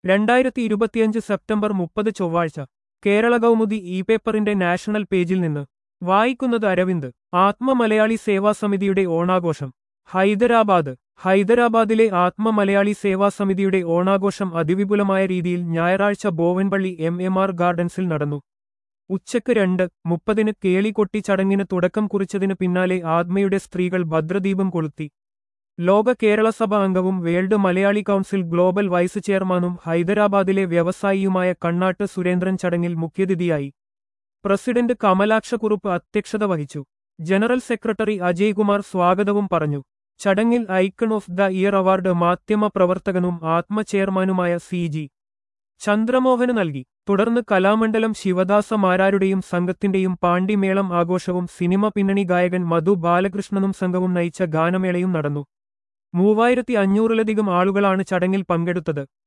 രണ്ടായിരത്തി ഇരുപത്തിയഞ്ച് സെപ്റ്റംബർ മുപ്പത് ചൊവ്വാഴ്ച കേരള കൗമുദി ഇ പേപ്പറിന്റെ നാഷണൽ പേജിൽ നിന്ന് വായിക്കുന്നത് അരവിന്ദ് ആത്മ മലയാളി സേവാ സമിതിയുടെ ഓണാഘോഷം ഹൈദരാബാദ് ഹൈദരാബാദിലെ ആത്മ മലയാളി സേവാ സമിതിയുടെ ഓണാഘോഷം അതിവിപുലമായ രീതിയിൽ ഞായറാഴ്ച ബോവൻപള്ളി എം എം ആർ ഗാർഡൻസിൽ നടന്നു ഉച്ചയ്ക്ക് രണ്ട് മുപ്പതിന് കേളികൊട്ടി ചടങ്ങിന് തുടക്കം കുറിച്ചതിന് പിന്നാലെ ആത്മയുടെ സ്ത്രീകൾ ഭദ്രദീപം കൊളുത്തി ലോക കേരള സഭ അംഗവും world Malayali council global vice ചെയർമാനും ഹൈദരാബാദിലെ വ്യവസായിയുമായ കണ്ണാട്ട് സുരേന്ദ്രൻ ചടങ്ങിൽ മുഖ്യതിഥിയായി പ്രസിഡന്റ് കമലാക്ഷക്കുറുപ്പ് അധ്യക്ഷത വഹിച്ചു ജനറൽ സെക്രട്ടറി അജയ്കുമാർ സ്വാഗതവും പറഞ്ഞു ചടങ്ങിൽ icon of the year award മാധ്യമ പ്രവർത്തകനും ആത്മ ചെയർമാനുമായ സി ജി ചന്ദ്രമോഹന് നൽകി തുടർന്ന് കലാമണ്ഡലം ശിവദാസ മാരാരുടെയും സംഘത്തിന്റെയും പാണ്ടിമേളം ആഘോഷവും സിനിമ പിന്നണി ഗായകൻ മധു ബാലകൃഷ്ണനും സംഘവും നയിച്ച ഗാനമേളയും നടന്നു മൂവായിരത്തി അഞ്ഞൂറിലധികം ആളുകളാണ് ചടങ്ങിൽ പങ്കെടുത്തത്